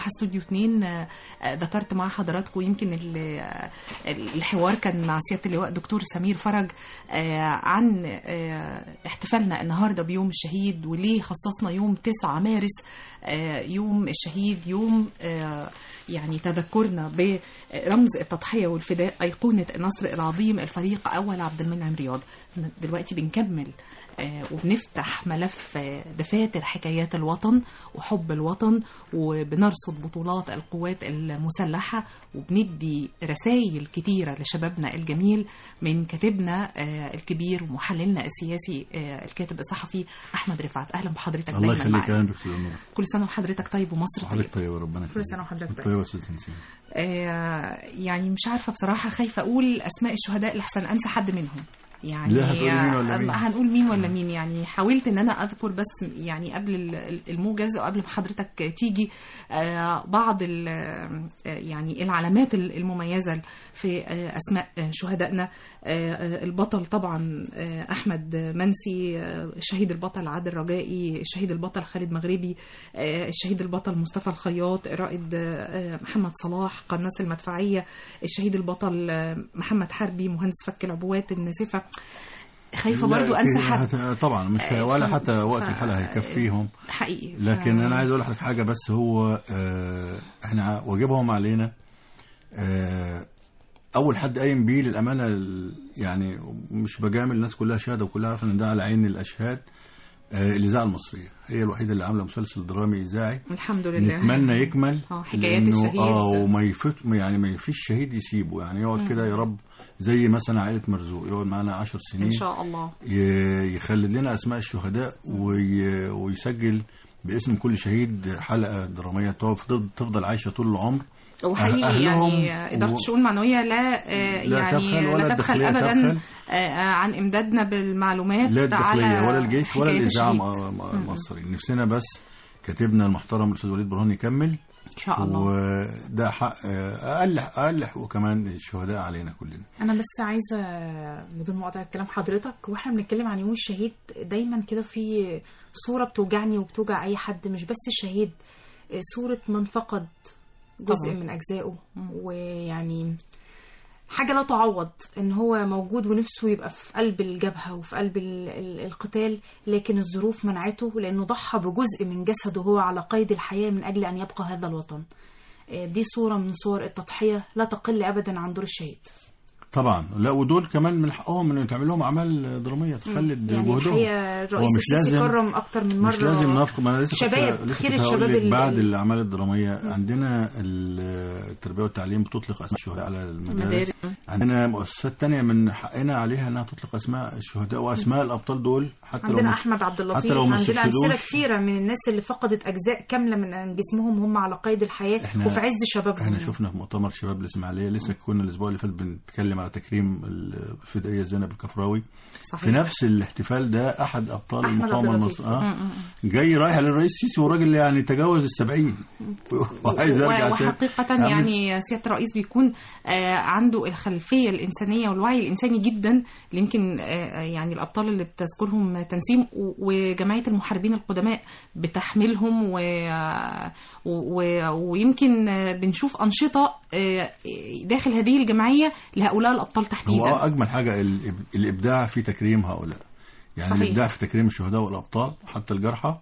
استوديو 2 آه، آه، ذكرت مع حضراتكم يمكن ال- آه، الحوار كان مع سياده اللواء دكتور سمير فرج آه، عن آه، احتفالنا النهارده بيوم الشهيد وليه خصصنا يوم 9 مارس آه، يوم الشهيد يوم آه، يعني تذكرنا برمز التضحيه والفداء ايقونه النصر العظيم الفريق اول عبد المنعم رياض دلوقتي بنكمل آه، وبنفتح ملف آه، دفاتر حكايات الوطن وحب الوطن وبنرصد بطولات القوات المسلحة وبندي رسائل كتيرة لشبابنا الجميل من كاتبنا آه، الكبير ومحللنا السياسي آه، الكاتب الصحفي أحمد رفعت أهلا بحضرتك الله دايما يخليك معنا اهلا بك استاذ نور كل سنة وحضرتك طيب ومصر طيب حضرتك طيب ربنا كل سنة وحضرتك طيب. طيب يا استاذ نسيم آه، يعني مش عارفة بصراحة خايفة أقول أسماء الشهداء لحسن أنسى حد منهم يعني لا، هتقولي مين ولا آه، مين؟ هنقول مين ولا مين يعني حاولت ان انا اذكر بس يعني قبل ال- الموجز وقبل ما حضرتك تيجي آه، بعض ال- آه، يعني العلامات المميزه في آه، اسماء آه، شهدائنا آه، آه، البطل طبعا آه، احمد منسي آه، الشهيد البطل عادل رجائي الشهيد البطل خالد مغربي آه، الشهيد البطل مصطفى الخياط الرائد آه، محمد صلاح قناص المدفعيه الشهيد البطل آه، محمد حربي مهندس فك العبوات الناسفه خايفه لا، برضو انسى كده حد هت- طبعا مش آه، ولا ف- حتى وقت ف- الحلقه هيكفيهم حقيقي لكن ف- انا عايز اقول لحضرتك حاجه بس هو آه، احنا واجبهم علينا آه، اول حد قايم بيه للامانه ال- يعني مش بجامل الناس كلها شهاده وكلها عارفه ان ده على عين الاشهاد آه، الاذاعه المصريه هي الوحيده اللي عامله مسلسل درامي اذاعي الحمد لله نتمنى يكمل اه حكايات لأنه- الشهيد اه وما يفوت يعني ما فيش شهيد يسيبه يعني يقعد كده يا رب زي مثلا عائله مرزوق يقعد معانا عشر سنين ان شاء الله ي- يخلد لنا اسماء الشهداء وي... ويسجل باسم كل شهيد حلقه دراميه تفضل تفضل عايشه طول العمر وحقيقي أهلهم يعني إدارة و- الشؤون المعنوية لا آه، لا يعني تبخل ولا لا تبخل الداخلية أبدا تبخل. آه، آه، عن إمدادنا بالمعلومات لا الداخليه على ولا الجيش ولا حكايات الاذاعه الشهيد. م- م- المصري نفسنا بس كاتبنا المحترم الاستاذ وليد برهان يكمل إن شاء الله وده حق آه، اقل اقل حقوق كمان الشهداء علينا كلنا انا بس عايزه بدون مقاطعه كلام حضرتك واحنا بنتكلم عن يوم الشهيد دايما كده في صوره بتوجعني وبتوجع اي حد مش بس الشهيد صوره من فقد جزء طبعاً. من اجزائه ويعني حاجه لا تعوض ان هو موجود ونفسه يبقى في قلب الجبهه وفي قلب ال- ال- القتال لكن الظروف منعته لانه ضحى بجزء من جسده هو على قيد الحياه من اجل ان يبقى هذا الوطن آه، دي صوره من صور التضحيه لا تقل ابدا عن دور الشهيد طبعا لا ودول كمان من حقهم انه يتعمل لهم اعمال دراميه تخلد يعني جهدهم الحقيقه هو الرئيس مش السيسي لازم- كرم اكتر من مره مش لازم نفق ما انا لسه كنت- شباب، لسه خير كنت هقول الشباب لك ال- بعد ال- الاعمال الدراميه عندنا ال- التربيه والتعليم بتطلق اسماء الشهداء على المدارس المدارس عندنا مؤسسات تانية من حقنا عليها انها تطلق اسماء الشهداء واسماء الابطال دول حتى لو عندنا مش احمد عبد اللطيف حتى لو ما عندنا امثله استشهدوش. كتيره من الناس اللي فقدت اجزاء كامله من جسمهم هم على قيد الحياه إحنا- وفي عز شبابهم احنا شفنا في مؤتمر شباب الاسماعيليه لسه كنا الاسبوع اللي فات بنتكلم على تكريم الفدائيه زينب الكفراوي في صحيح نفس الاحتفال ده احد ابطال أحمد المقاومه عبد اللطيف. المصريه آه جاي رايح للرئيس السيسي وراجل يعني تجاوز السبعين وعايز يرجع و- تاني. وحقيقة عامل- يعني سيادة الرئيس بيكون آه، عنده الخلفية الإنسانية والوعي الإنساني جدا اللي يمكن آه، يعني الأبطال اللي بتذكرهم تنسيم و- وجمعية المحاربين القدماء بتحملهم و... و... ويمكن آه، بنشوف أنشطة آه، داخل هذه الجمعية لهؤلاء الأبطال هو تحديدا اه اجمل حاجه الإب- الابداع في تكريم هؤلاء يعني صحيح. الابداع في تكريم الشهداء والابطال حتى الجرحى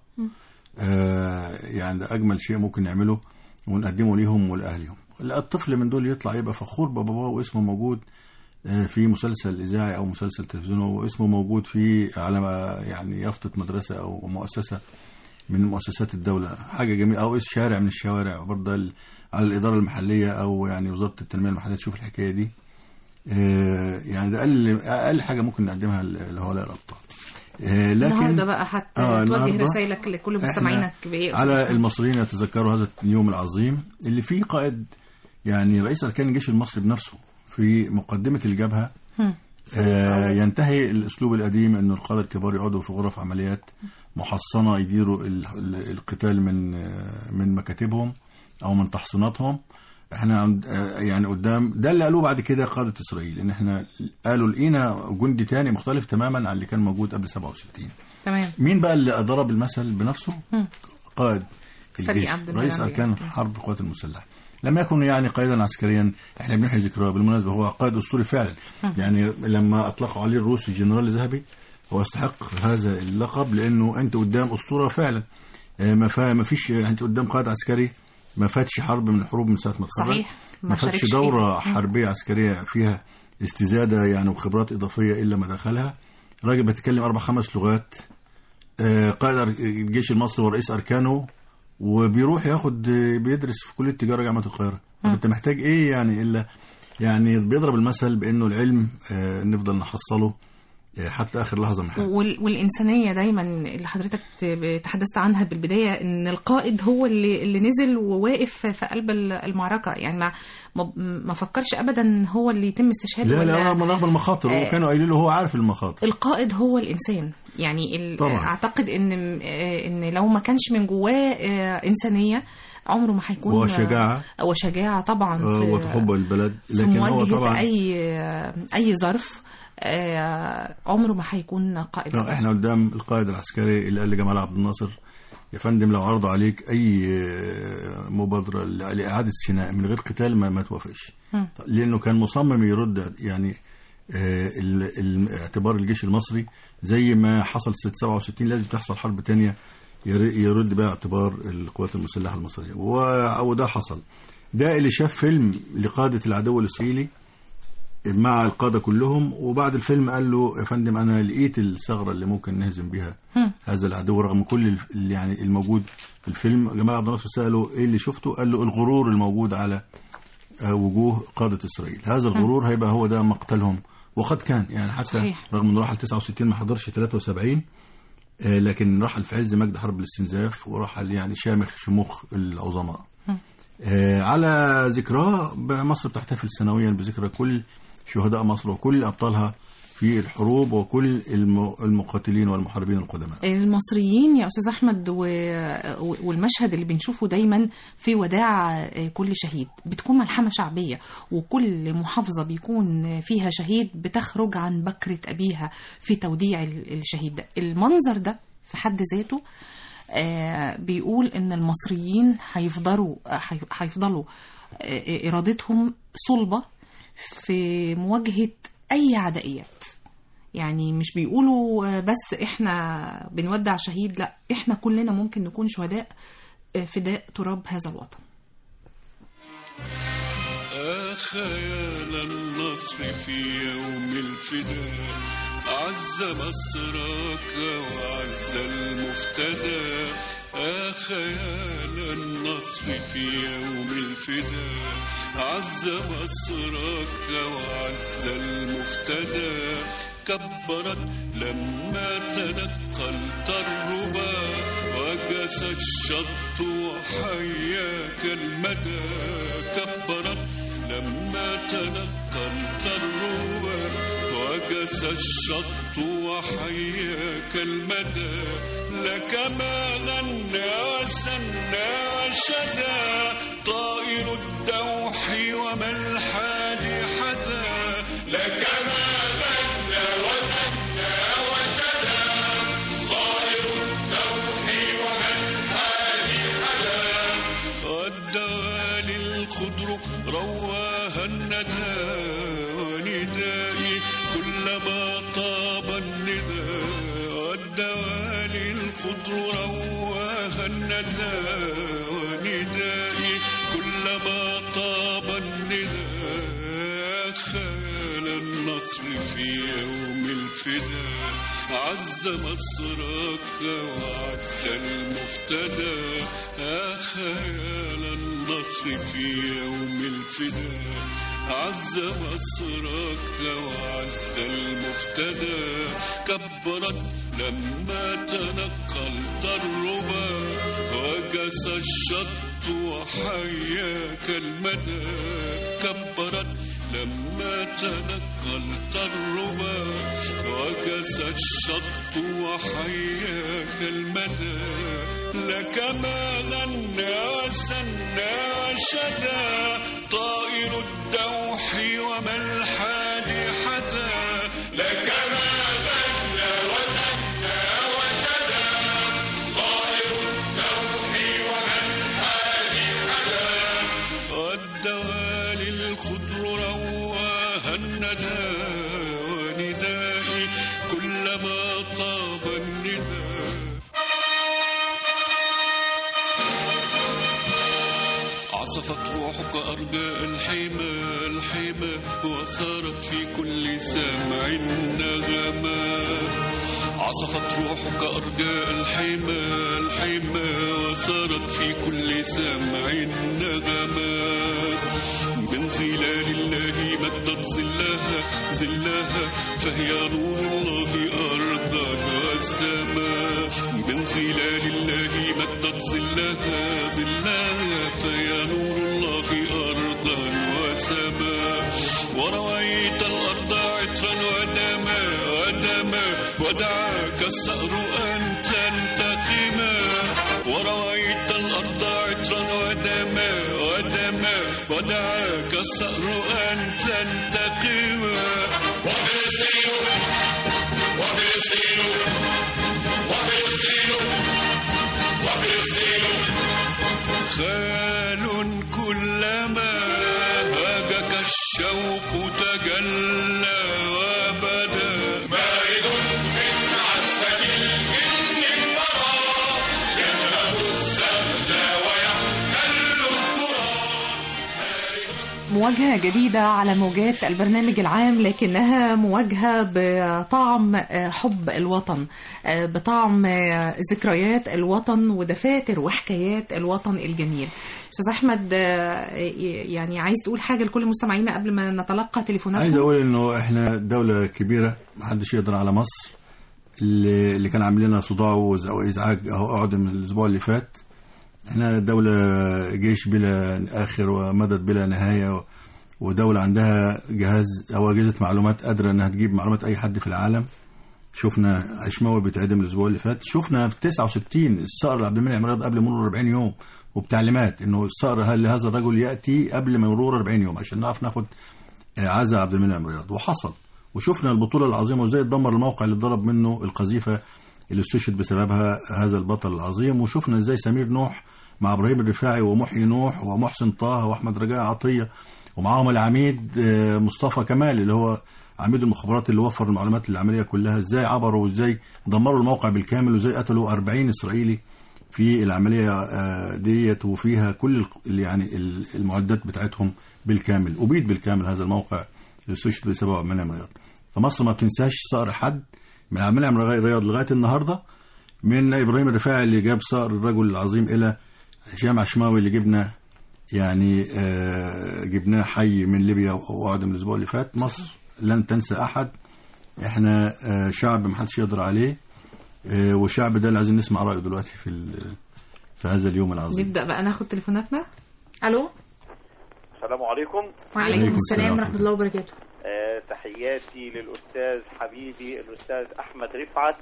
آه يعني ده اجمل شيء ممكن نعمله ونقدمه ليهم ولاهلهم لا الطفل من دول يطلع يبقى فخور بباباه واسمه موجود آه، في مسلسل اذاعي او مسلسل تلفزيوني واسمه موجود في على ما- يعني يافطه مدرسه او مؤسسه من مؤسسات الدوله حاجه جميله او اسم شارع من الشوارع برضه ال- على الاداره المحليه او يعني وزاره التنميه المحليه تشوف الحكايه دي آه، يعني ده اقل اقل حاجه ممكن نقدمها ل- لهؤلاء الابطال آه، لكن النهارده بقى حتى آه، توجه النهاردة رسائلك لكل إحنا مستمعينك بإيه يا على أستاذ؟ المصريين يتذكروا هذا اليوم العظيم اللي فيه قائد يعني رئيس اركان الجيش المصري بنفسه في مقدمه الجبهه هم. آه ينتهي الاسلوب القديم انه القاده الكبار يقعدوا في غرف عمليات محصنه يديروا ال- ال- القتال من آه، من مكاتبهم او من تحصيناتهم احنا عند آه، يعني قدام ده اللي قالوه بعد كده قاده اسرائيل ان احنا قالوا لقينا جندي تاني مختلف تماما عن اللي كان موجود قبل 67 تمام مين بقى اللي ضرب المثل بنفسه هم. قائد فريق الجيش عبد رئيس المنعم اركان يعني. حرب القوات المسلحه لم يكن يعني قائدا عسكريا احنا بنحيي ذكراه بالمناسبه هو قائد اسطوري فعلا يعني لما اطلقوا عليه الروس الجنرال الذهبي هو يستحق هذا اللقب لانه انت قدام اسطوره فعلا آه، ما فا- ما فيش انت قدام قائد عسكري ما فاتش حرب من الحروب من ساعه ما اتخرج صحيح ما فاتش شاركش دوره فيها. حربيه عسكريه فيها استزاده يعني وخبرات اضافيه الا ما دخلها راجل بيتكلم اربع خمس لغات آه، قائد أر- الجيش المصري ورئيس اركانه وبيروح ياخد آه، بيدرس في كليه التجاره جامعه القاهره طب انت محتاج ايه يعني الا يعني بيضرب المثل بانه العلم آه، نفضل نحصله آه، حتى اخر لحظه من حياتنا وال- والإنسانية دايما اللي حضرتك ت- تحدثت عنها بالبداية إن القائد هو اللي اللي نزل وواقف في قلب ال- المعركة يعني ما ما- ما فكرش أبدا هو اللي يتم استشهاده لا لا ولا رغم رغم المخاطر آه. وكانوا قايلين له هو عارف المخاطر القائد هو الإنسان يعني ال- طبعا. أعتقد إن آه، إن لو ما كانش من جواه آه، إنسانية عمره ما هيكون وشجاعه وشجاعة طبعا آه، في- وتحب البلد في لكن هو مواجهة طبعا أي أي ظرف آه، عمره ما هيكون قائد لا احنا قدام القائد العسكري اللي قال لجمال عبد الناصر يا فندم لو عرضوا عليك اي آه، مبادره ل- لاعاده سيناء من غير قتال ما, ما توافقش مم. لانه كان مصمم يرد يعني آه، ال- ال- اعتبار الجيش المصري زي ما حصل سنه 67 لازم تحصل حرب تانية ير- يرد بها اعتبار القوات المسلحه المصريه و- وده حصل ده اللي شاف فيلم لقاده العدو الاسرائيلي مع القادة كلهم وبعد الفيلم قال له يا فندم أنا لقيت الثغرة اللي ممكن نهزم بها هم. هذا العدو رغم كل الف- اللي يعني الموجود في الفيلم جمال عبد الناصر سأله إيه اللي شفته قال له الغرور الموجود على آه، وجوه قادة إسرائيل هذا الغرور هيبقى هو ده مقتلهم وقد كان يعني حتى صحيح. رغم انه رحل 69 ما حضرش 73 آه، لكن رحل في عز مجد حرب الاستنزاف ورحل يعني شامخ شموخ العظماء آه، على ذكراه مصر بتحتفل سنويا بذكرى كل شهداء مصر وكل أبطالها في الحروب وكل الم- المقاتلين والمحاربين القدماء المصريين يا استاذ احمد و... والمشهد اللي بنشوفه دايما في وداع كل شهيد بتكون ملحمه شعبيه وكل محافظه بيكون فيها شهيد بتخرج عن بكره ابيها في توديع ال- الشهيد ده المنظر ده في حد ذاته آه، بيقول ان المصريين هيفضلوا هي- هيفضلوا آه، ارادتهم صلبه في مواجهه اي عدائيات يعني مش بيقولوا آه، بس احنا بنودع شهيد لا احنا كلنا ممكن نكون شهداء آه، فداء تراب هذا الوطن آه خيال النصر في يوم الفداء عز مصرك وعز المفتدى آه خيال النصر في يوم الفداء عز مصرك وعز المفتدى كبرت لما تنقلت الربا وجس الشط وحياك المدى كبرت لما تنقلت الربا وجس الشط وحياك المدى لك ما غنى وسنى وشدى طائر الدوح وما الحادي حدا لك ما غنى وسنى وشدى طائر الدوح وما الحادي حدا والدوالي الخضر رواها الندى وندائي كلما طاب الندى والدوالي الخضر رواها الندى وندائي كلما طاب الندى خال النصر في يوم الفداء عز مصرك وعز المفتدى آه خيال النصر في يوم الفداء عز مصرك وعز المفتدى كبرت لما تنقلت الربا وجس الشط وحياك المدى كبرت لما تنقلت الربا وجس الشط وحياك المدى لك ما غنى وسنى وشدى طائر الدوح وما الحادي حدا لك ما غنى وسنى وشدى طائر الدوح وما أنا وندائي كلما طاب النداء عصفت روحك أرجاء الحمى الحمى وصارت في كل سمع نغما عصفت روحك أرجاء الحمى الحمى وصارت في كل سمع نغما من ظلال الله مدت ظلها ظلها فهي نور الله أرضا والسماء من ظلال الله مدت ظلها ظلها فهي نور الله أرضا وسماء ورويت الأرض عطرا ودما ودما ودعاك الصقر أن تنتقما ورويت الأرض عطرا ودما ودما ودعاك الصقر أن تنتقما وفلسطين وفلسطين وفلسطين وفلسطين خال كلما هاجك الشوق تجلى وبدا بارد من عسل الجن المرى ينهب السهل ويحتل التراب مواجهة جديدة على موجات البرنامج العام لكنها مواجهة بطعم آه، حب الوطن آه، بطعم آه، ذكريات الوطن ودفاتر وحكايات الوطن الجميل أستاذ أحمد آه، يعني عايز تقول حاجة لكل مستمعينا قبل ما نتلقى تليفوناتهم عايز اقول انه احنا دوله كبيره محدش يقدر على مصر اللي, اللي كان عامل لنا صداع وز- او ازعاج اهو اقعد من الاسبوع اللي فات احنا دوله جيش بلا اخر ومدد بلا نهايه ودوله عندها جهاز او اجهزه معلومات قادره انها تجيب معلومات اي حد في العالم شفنا عشماوي بيتعدم الاسبوع اللي فات شفنا في 69 الصقر لعبد المنعم رياض قبل مرور 40 يوم وبتعليمات انه الصقر هل لهذا الرجل ياتي قبل مرور 40 يوم عشان نعرف ناخد عزا عبد المنعم رياض وحصل وشفنا البطولة العظيمة وازاي اتدمر الموقع اللي اتضرب منه القذيفة اللي استشهد بسببها هذا البطل العظيم وشفنا ازاي سمير نوح مع ابراهيم الرفاعي ومحيي نوح ومحسن طه واحمد رجاء عطية ومعاهم العميد آه، مصطفى كمال اللي هو عميد المخابرات اللي وفر المعلومات للعملية كلها ازاي عبروا وازاي دمروا الموقع بالكامل وازاي قتلوا 40 اسرائيلي في العملية آه، ديت وفيها كل ال- يعني ال- المعدات بتاعتهم بالكامل أبيد بالكامل هذا الموقع اللي استشهد بسبب عبد المنعم رياض فمصر ما بتنساش صقر حد من عبد المنعم رياض لغاية النهاردة من إبراهيم الرفاعي اللي جاب صقر الرجل العظيم إلى هشام عشماوي اللي جبنا يعني آه، جبناه حي من ليبيا وقعد من الأسبوع اللي فات مصر لن تنسى أحد احنا آه، شعب ما حدش يقدر عليه آه، والشعب ده اللي عايزين نسمع رأيه دلوقتي في ال- في هذا اليوم العظيم نبدأ بقى ناخد تليفوناتنا الو السلام عليكم وعليكم عليكم السلام السلام ورحمه الله وبركاته آه، تحياتي للأستاذ حبيبي الأستاذ أحمد رفعت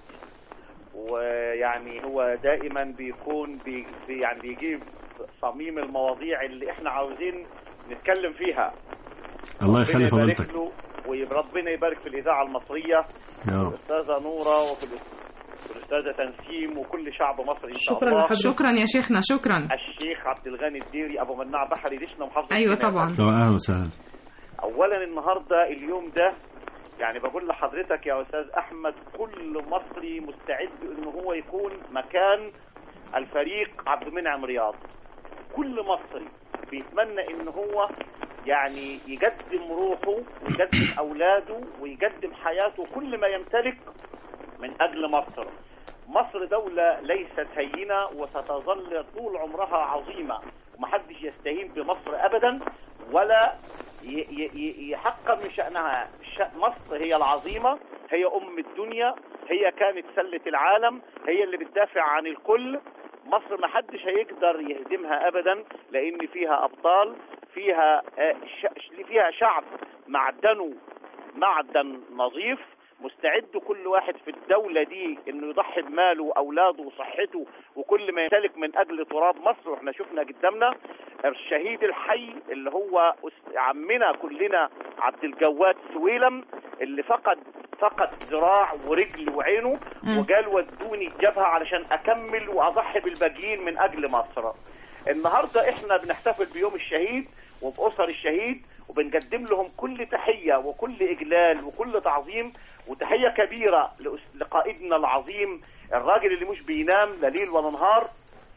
ويعني هو دائما بيكون بي بي- يعني بيجيب صميم المواضيع اللي احنا عاوزين نتكلم فيها الله ربنا يخلي يبارك فضيلتك له وربنا يبارك في الإذاعة المصرية يا رب الأستاذة نورة وفي الأس- والأستاذة تنسيم وكل شعب مصر إن شاء شكراً الله لحضرتك. شكرا يا شيخنا شكرا الشيخ عبد الغني الديري أبو مناع بحري دشنا محافظة أيوة سيناء. طبعا طبعا أهلا وسهلا اولا النهارده اليوم ده يعني بقول لحضرتك يا استاذ احمد كل مصري مستعد ان هو يكون مكان الفريق عبد المنعم رياض كل مصري بيتمنى ان هو يعني يقدم روحه ويقدم اولاده ويقدم حياته كل ما يمتلك من اجل مصر مصر دولة ليست هينة وستظل طول عمرها عظيمة ومحدش يستهين بمصر ابدا ولا ي- ي- ي- يحقق من شأنها ش- مصر هي العظيمة هي أم الدنيا هي كانت سلة العالم هي اللي بتدافع عن الكل مصر ما حدش هيقدر يهدمها أبدا لأن فيها أبطال فيها آه، ش- فيها شعب معدنه معدن نظيف مستعد كل واحد في الدولة دي انه يضحي بماله واولاده وصحته وكل ما يمتلك من اجل تراب مصر واحنا شفنا قدامنا الشهيد الحي اللي هو أس- عمنا كلنا عبد الجواد سويلم اللي فقد فقد ذراع ورجل وعينه مم. وقال ودوني الجبهة علشان اكمل واضحي بالباقيين من اجل مصر النهارده احنا بنحتفل بيوم الشهيد وبأسر الشهيد وبنقدم لهم كل تحيه وكل اجلال وكل تعظيم وتحيه كبيره لأس- لقائدنا العظيم الراجل اللي مش بينام لا ليل ولا نهار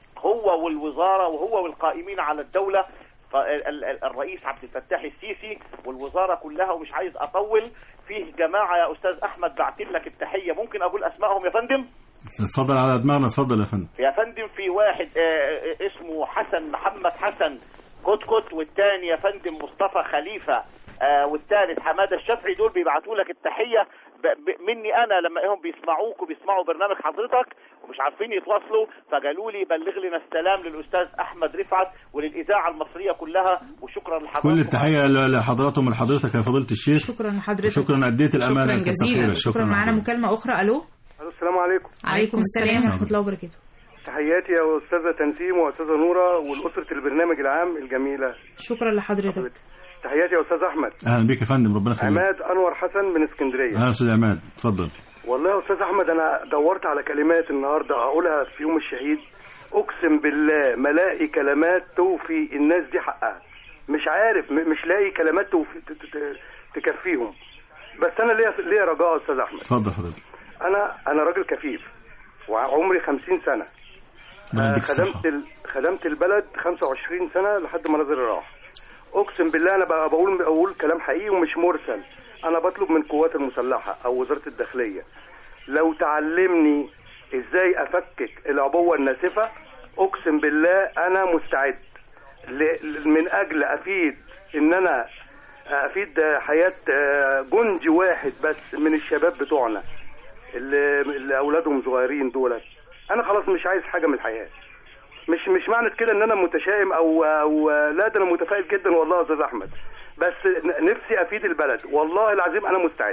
هو والوزاره وهو والقائمين على الدوله ف- ال- ال- الرئيس عبد الفتاح السيسي والوزاره كلها ومش عايز اطول فيه جماعه يا استاذ احمد بعت لك التحيه ممكن اقول اسمائهم يا فندم اتفضل على دماغنا اتفضل يا فندم يا فندم في واحد آه، آه، اسمه حسن محمد حسن كتكت والتاني يا فندم مصطفى خليفه آه، والثالث حماده الشافعي دول بيبعتوا لك التحيه ب- ب- مني انا لما هم بيسمعوك وبيسمعوا برنامج حضرتك ومش عارفين يتواصلوا فقالوا لي بلغ لنا السلام للاستاذ احمد رفعت وللاذاعه المصريه كلها وشكرا لحضرتك كل التحيه ل- لحضراتهم ولحضرتك يا فضيله الشيخ شكرا لحضرتك شكرا اديت الامانه شكراً كتر جزيلاً. خيرك. شكرا معانا لحضرتك. مكالمه اخرى الو السلام عليكم عليكم السلام ورحمه الله وبركاته تحياتي يا استاذه تنسيم واستاذه نوره والاسره البرنامج العام الجميله شكرا لحضرتك تحياتي يا استاذ احمد اهلا بيك يا فندم ربنا يخليك عماد انور حسن من اسكندريه اهلا استاذ عماد اتفضل والله يا استاذ احمد انا دورت على كلمات النهارده هقولها في يوم الشهيد اقسم بالله ما لاقي كلمات توفي الناس دي حقها مش عارف م- مش لاقي كلمات توفي ت- ت- ت- تكفيهم بس انا ليا ليا رجاء يا استاذ احمد اتفضل حضرتك انا انا راجل كفيف وعمري 50 سنه ربنا آه، يديك الصحه خدمت ال... خدمت البلد 25 سنه لحد ما نظري راح اقسم بالله انا بقى بقول بقول كلام حقيقي ومش مرسل انا بطلب من القوات المسلحه او وزاره الداخليه لو تعلمني ازاي افكك العبوه الناسفه اقسم بالله انا مستعد ل... من اجل افيد ان انا افيد حياه آه، جندي واحد بس من الشباب بتوعنا اللي, اللي اولادهم صغيرين دولت انا خلاص مش عايز حاجه من الحياه مش مش معنى كده ان انا متشائم او او لا ده انا متفائل جدا والله يا استاذ احمد بس ن- نفسي افيد البلد والله العظيم انا مستعد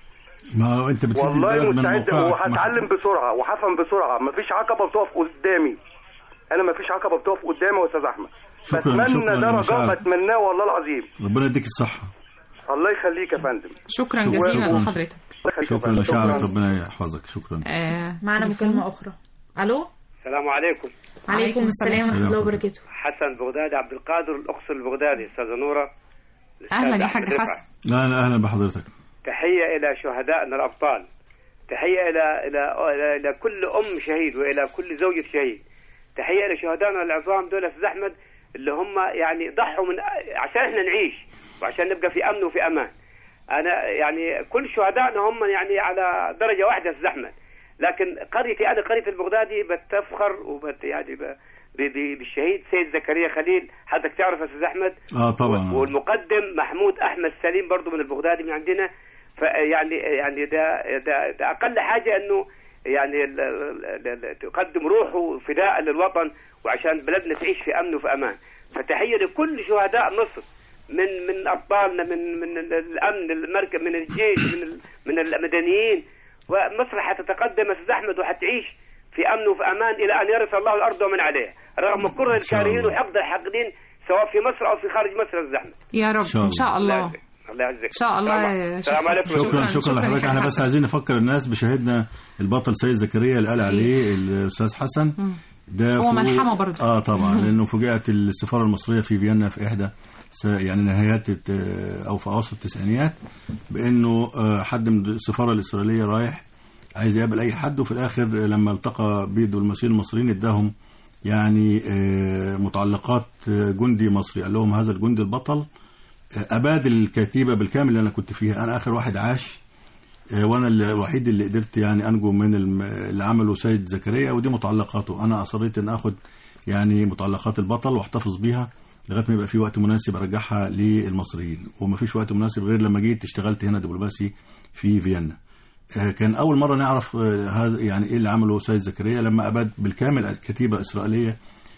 ما هو انت بتفيد البلد والله من مستعد موقعك. وهتعلم بسرعه وهفهم بسرعه مفيش عقبه بتقف قدامي انا مفيش عقبه بتقف قدامي يا استاذ احمد شكراً- بتمنى شكراً ده رجاء لمشاعرك. بتمناه والله العظيم ربنا يديك الصحه الله يخليك يا فندم شكرا شكراً. جزيلا شكراً. لحضرتك الله يخليك يا شكرا فندم. لمشاعرك ربنا يحفظك شكرا آه معانا مكالمه اخرى الو السلام عليكم عليكم السلام ورحمه الله وبركاته حسن بغدادي عبد القادر الاقصى البغدادي استاذه نوره الأستاذ اهلا يا أحمد حاج رفعت. حسن اهلا اهلا بحضرتك تحيه الى شهدائنا الابطال تحيه الى الى الى, إلى كل ام شهيد والى كل زوجة شهيد تحيه الى شهدائنا العظام دول يا استاذ احمد اللي هم يعني ضحوا من عشان احنا نعيش وعشان نبقى في امن وفي امان انا يعني كل شهدائنا هم يعني على درجه واحده يا استاذ احمد لكن قريتي انا قريه البغدادي بتفخر وبت يعني ب- ب- ب- بالشهيد سيد زكريا خليل حضرتك تعرف يا استاذ احمد اه طبعا والمقدم محمود احمد سليم برضو من البغدادي من عندنا فيعني يعني ده, ده, ده اقل حاجه انه يعني ال- ال- ال- تقدم روحه فداء للوطن وعشان بلدنا تعيش في امن وفي امان فتحيه لكل شهداء مصر من من ابطالنا من من الامن المركز من الجيش من ال- من المدنيين ومصر حتتقدم يا استاذ احمد وحتعيش في امن وفي امان الى ان يرث الله الارض ومن عليها رغم كره إن شاء الكارهين الله. وحقد الحاقدين سواء في مصر او في خارج مصر يا استاذ احمد يا رب شاء ان شاء الله الله يعزك ان شاء الله يا السلام شيخ عليكم حسن. شكرا شكراً، شكرا شكراً لحضرتك يا احنا حسن. بس عايزين نفكر الناس بشهدنا البطل سيد زكريا اللي قال صحيح. عليه الاستاذ حسن ده هو فوق- ملحمة برضه. اه طبعا لانه فوجئت السفاره المصريه في فيينا في احدى س- يعني نهايات الت- او في اواسط التسعينيات بانه آه، حد من السفاره الاسرائيليه رايح عايز يقابل اي حد وفي الاخر لما التقى بيد والمسؤولين المصريين اداهم يعني آه، متعلقات آه، جندي مصري قال لهم هذا الجندي البطل آه، اباد الكتيبه بالكامل اللي انا كنت فيها انا اخر واحد عاش آه، وانا الوحيد اللي قدرت يعني انجو من الم- اللي عمله سيد زكريا ودي متعلقاته انا اصريت ان اخد يعني متعلقات البطل واحتفظ بيها لغايه ما يبقى في وقت مناسب ارجعها للمصريين وما فيش وقت مناسب غير لما جيت اشتغلت هنا دبلوماسي في فيينا آه، كان اول مره نعرف آه، هذا يعني ايه اللي عمله سيد زكريا لما اباد بالكامل كتيبه اسرائيليه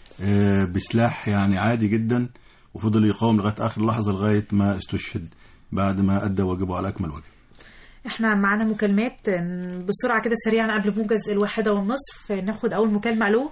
آه، بسلاح يعني عادي جدا وفضل يقاوم لغايه اخر لحظه لغايه ما استشهد بعد ما ادى واجبه على اكمل وجه احنا معانا مكالمات م، بسرعه كده سريعا قبل موجز الواحده والنصف ناخد اول مكالمه الو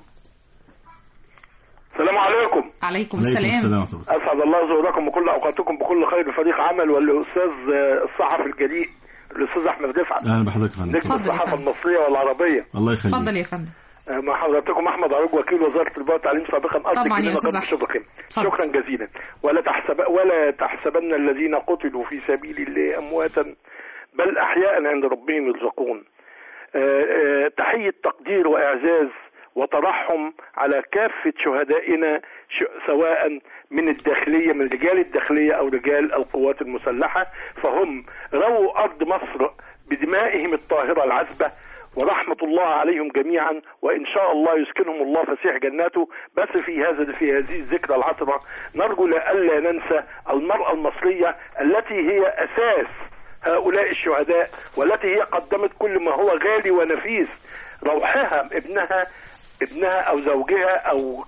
السلام عليكم عليكم عليكم السلام السلام ورحمة الله. اسعد الله زوركم وكل اوقاتكم بكل خير فريق عمل والاستاذ الصحفي الجليل الاستاذ احمد رفعت اهلا بحضرتك يا فندم نجم اتفضل يا الصحافه فندم. المصريه والعربيه الله يخليك اتفضل يا فندم مع حضراتكم احمد عروج وكيل وزاره التربيه والتعليم سابقا أرض طبعاً يا الجنينة أستاذ غرب أحمد. شبرا اتفضل. شكرا جزيلا ولا تحسب ولا تحسبن الذين قتلوا في سبيل الله امواتا بل احياء عند ربهم يرزقون آه، آه، تحيه تقدير واعزاز وترحم على كافه شهدائنا ش- سواء من الداخليه من رجال الداخليه او رجال القوات المسلحه فهم رووا ارض مصر بدمائهم الطاهره العذبه ورحمة الله عليهم جميعا وإن شاء الله يسكنهم الله فسيح جناته بس في هذا في هذه الذكرى العطرة نرجو ألا ننسى المرأة المصرية التي هي أساس هؤلاء الشهداء والتي هي قدمت كل ما هو غالي ونفيس روحها ابنها ابنها أو زوجها أو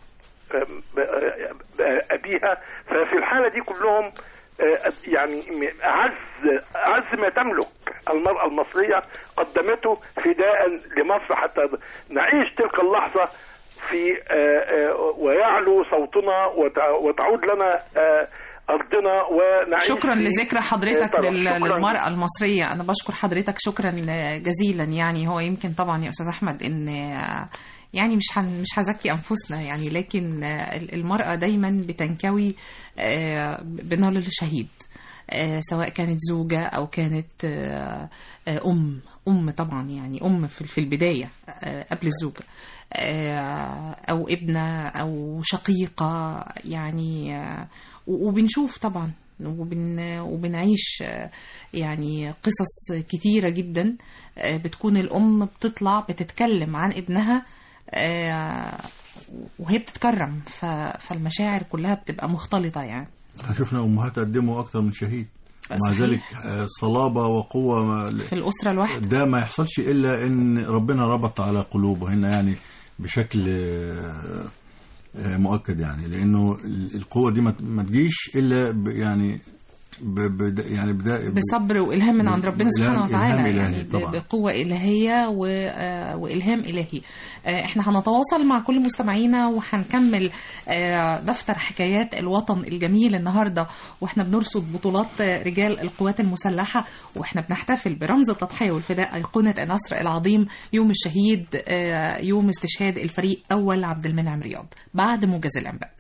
أبيها ففي الحالة دي كلهم آه، يعني م- أعز أعز ما تملك المرأة المصرية قدمته فداء لمصر حتى نعيش تلك اللحظة في آه، آه، ويعلو صوتنا وتع- وتعود لنا آه، أرضنا ونعيش شكرا في- لذكرى حضرتك طبعاً. لل- شكراً. للمرأة المصرية أنا بشكر حضرتك شكرا جزيلا يعني هو يمكن طبعا يا أستاذ أحمد إن يعني مش هن مش هزكي أنفسنا يعني لكن المرأة دايما بتنكوي آه، بنار الشهيد آه، سواء كانت زوجة أو كانت آه، آه، أم أم طبعا يعني أم في في البداية آه، قبل الزوجة آه، أو ابنة أو شقيقة يعني آه، و- وبنشوف طبعا وبن وبنعيش آه، يعني قصص كتيرة جدا آه، بتكون الأم بتطلع بتتكلم عن ابنها آه، وهي بتتكرم ف- فالمشاعر كلها بتبقى مختلطة يعني شفنا امهات قدموا اكتر من شهيد ومع صحيح. ذلك آه، صلابه وقوه ما- في الأسرة الواحدة ده ما يحصلش الا ان ربنا ربط على قلوبهن يعني بشكل آه، آه، مؤكد يعني لانه ال- القوه دي ما ما تجيش الا ب- يعني ب ب يعني بدا بصبر والهام من عند ربنا إلهام- سبحانه وتعالى إلهام إلهي يعني ب- طبعاً. بقوه الهيه و- آه، والهام الهي آه، احنا هنتواصل مع كل مستمعينا وهنكمل آه، دفتر حكايات الوطن الجميل النهارده واحنا بنرصد بطولات آه، رجال القوات المسلحه واحنا بنحتفل برمز التضحيه والفداء ايقونه النصر العظيم يوم الشهيد آه، يوم استشهاد الفريق اول عبد المنعم رياض بعد موجز الانباء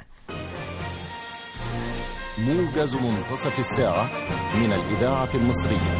موجز منتصف الساعة من الإذاعة المصرية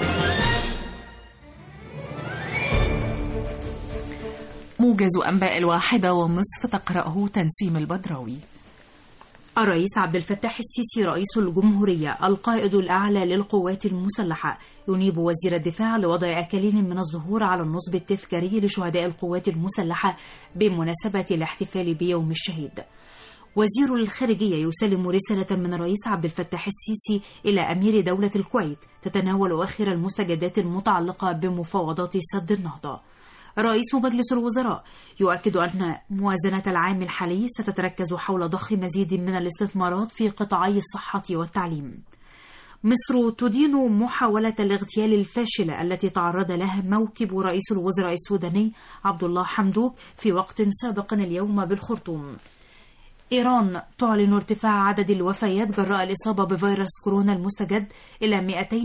موجز انباء الواحده والنصف تقراه تنسيم البدراوي الرئيس عبد الفتاح السيسي رئيس الجمهورية القائد الأعلى للقوات المسلحة ينيب وزير الدفاع لوضع أكاليل من الزهور على النصب التذكاري لشهداء القوات المسلحة بمناسبة الاحتفال بيوم الشهيد وزير الخارجية يسلم رسالة من الرئيس عبد الفتاح السيسي إلى أمير دولة الكويت تتناول آخر المستجدات المتعلقة بمفاوضات سد النهضة رئيس مجلس الوزراء يؤكد أن موازنة العام الحالي ستتركز حول ضخ مزيد من الاستثمارات في قطاعي الصحة والتعليم. مصر تدين محاولة الاغتيال الفاشلة التي تعرض لها موكب رئيس الوزراء السوداني عبد الله حمدوك في وقت سابق اليوم بالخرطوم. إيران تعلن ارتفاع عدد الوفيات جراء الإصابة بفيروس كورونا المستجد إلى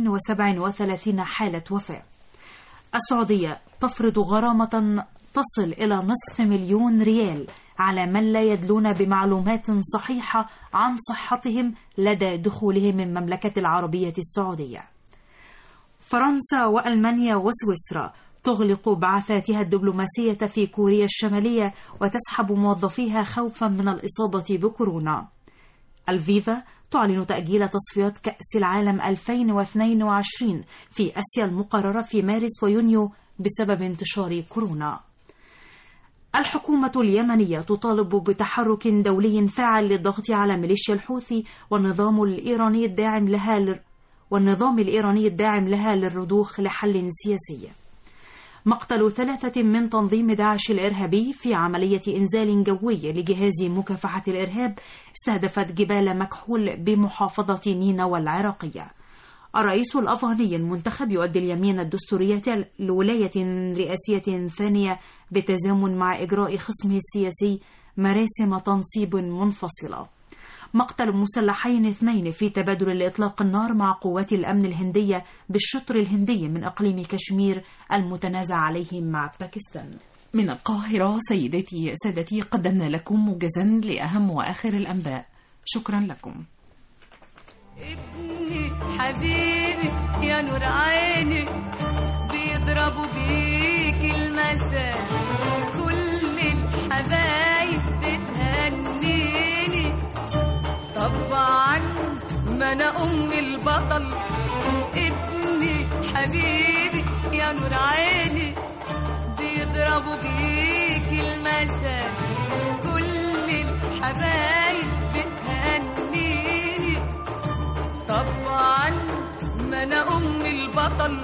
237 حالة وفاة. السعودية تفرض غرامة تصل إلى نصف مليون ريال على من لا يدلون بمعلومات صحيحة عن صحتهم لدى دخولهم من المملكة العربية السعودية. فرنسا وألمانيا وسويسرا تغلق بعثاتها الدبلوماسية في كوريا الشمالية وتسحب موظفيها خوفا من الإصابة بكورونا. الفيفا تعلن تأجيل تصفيات كأس العالم 2022 في آسيا المقررة في مارس ويونيو بسبب انتشار كورونا. الحكومة اليمنية تطالب بتحرك دولي فاعل للضغط على ميليشيا الحوثي والنظام الإيراني الداعم لها لل... والنظام الإيراني الداعم لها للرضوخ لحل سياسي. مقتل ثلاثة من تنظيم داعش الإرهابي في عملية إنزال جوي لجهاز مكافحة الإرهاب استهدفت جبال مكحول بمحافظة نينوى العراقية. الرئيس الأفغاني المنتخب يؤدي اليمين الدستورية لولاية رئاسية ثانية بتزامن مع إجراء خصمه السياسي مراسم تنصيب منفصلة. مقتل مسلحين اثنين في تبادل لإطلاق النار مع قوات الأمن الهندية بالشطر الهندي من إقليم كشمير المتنازع عليه مع باكستان. من القاهرة سيداتي سادتي قدمنا لكم موجزا لأهم وآخر الأنباء شكرا لكم ابني حبيبي يا نور عيني بيضربوا بيك المثل كل الحبايب بتهنيني طبعا ما انا ام البطل ابني حبيبي يا نور عيني بيضربوا بيك المثل كل الحبايب بتهنيني طبعا ما انا ام البطل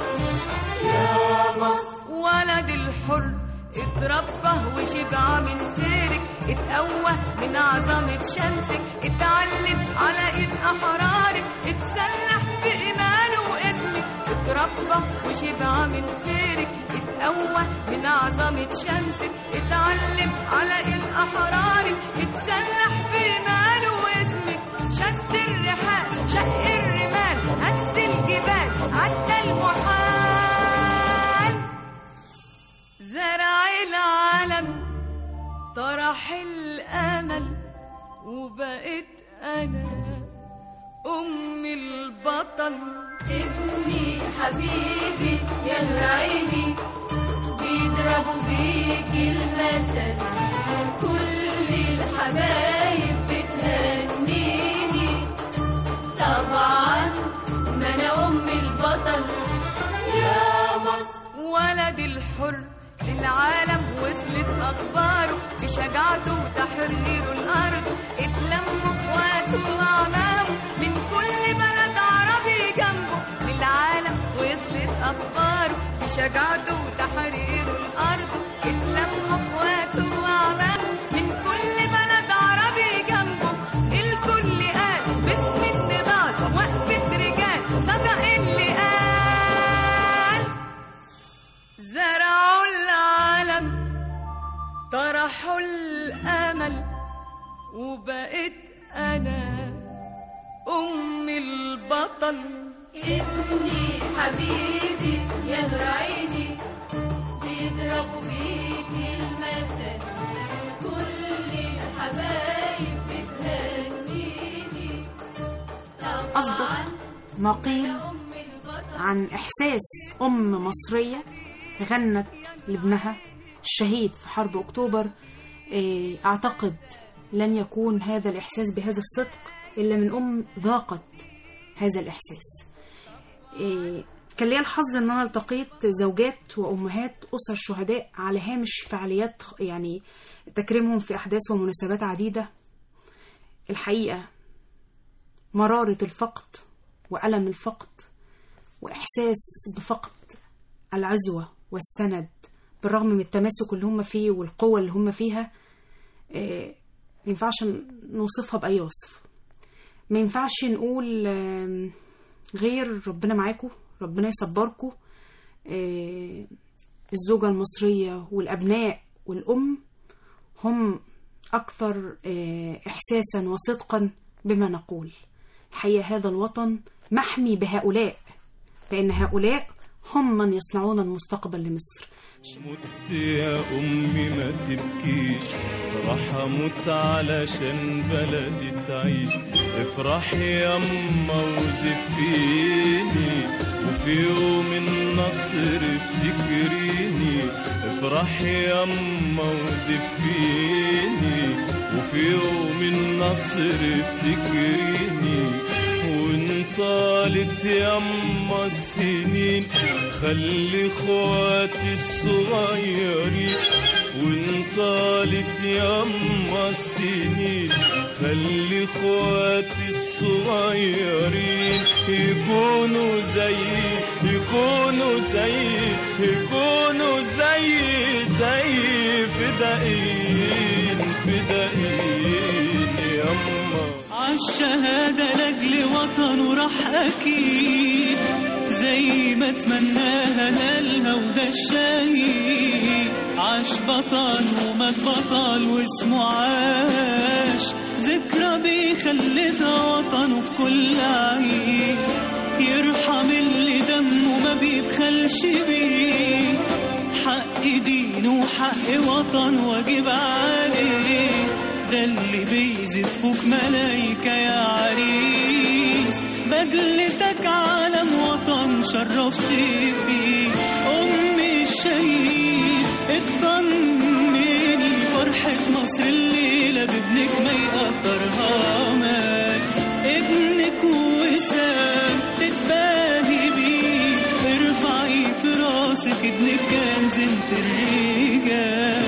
يا مصر ولد الحر اتربى وشبع من خيرك اتقوى من عظمة شمسك اتعلم على ايد احرارك اتسلح بإيمانه واسمك اتربى وشبع من خيرك اتقوى من عظمة شمسك اتعلم على ايد احرارك اتسلح بإيمانه واسمك شد الرحال شق الرمال هز الجبال عدى المحال زرع العالم طرح الامل وبقيت انا ام البطل ابني حبيبي يا نور عيني بيضربوا بيك المثل كل الحبايب بتهنيني طبعا ما انا ام البطل يا مصر ولد الحر للعالم وصلت اخباره بشجاعته وتحرير الارض اتلموا اخواته واعمامه من كل بلد عربي جنبه للعالم وصلت اخباره بشجاعته وتحرير الارض اتلموا اخواته واعمامه من كل بلد عربي جنبه الكل قال باسم النضال وقفة رجال صدق اللي قال زرعوا العالم طرحوا الامل وبقيت انا ام البطل ابني حبيبي يا نور عيني بيضربوا بيك المثل كل الحبايب بتهنيني أصدق ما قيل عن إحساس أم مصرية غنت لابنها الشهيد في حرب أكتوبر إيه، أعتقد لن يكون هذا الإحساس بهذا الصدق إلا من أم ذاقت هذا الإحساس إيه، كان ليا الحظ ان انا التقيت زوجات وامهات اسر شهداء على هامش فعاليات يعني تكريمهم في احداث ومناسبات عديده الحقيقه مراره الفقد والم الفقد واحساس بفقد العزوه والسند بالرغم من التماسك اللي هم فيه والقوه اللي هم فيها آه، ما ينفعش نوصفها باي وصف ما ينفعش نقول آم، غير ربنا معاكم ربنا يصبركم آه، الزوجة المصرية والأبناء والأم هم أكثر آه، إحساسا وصدقا بما نقول الحقيقة هذا الوطن محمي بهؤلاء لأن هؤلاء هم من يصنعون المستقبل لمصر مت يا أمي ما تبكيش راح أموت علشان بلدي تعيش افرحي يا أما وزفيني وفي يوم النصر افتكريني افرحي يا أما وزفيني وفي يوم النصر افتكريني وانطالت يما السنين خلي اخواتي الصغيرين وانطالت يما السنين خلي اخواتي الصغيرين يكونوا زي يكونوا زي يكونوا زي زي فدائين فدائين يما عالشهادة لأجل وطنه راح أكيد زي ما تمناها نالها وده الشهيد عاش بطل ومات بطل واسمه عاش ذكرى بيخلدها وطنه في كل عيد يرحم اللي دمه ما بيبخلش بيه حق حق دين وحق وطن واجب عليه ده اللي بيزفوك ملايكة يا عريس بدلتك علم وطن شرفت فيه أم الشهيد اطمني فرحة مصر الليلة بابنك ما يقدرها مال ابنك وسام تتباهي بيه ارفعي في راسك ابنك كان زنت الرجال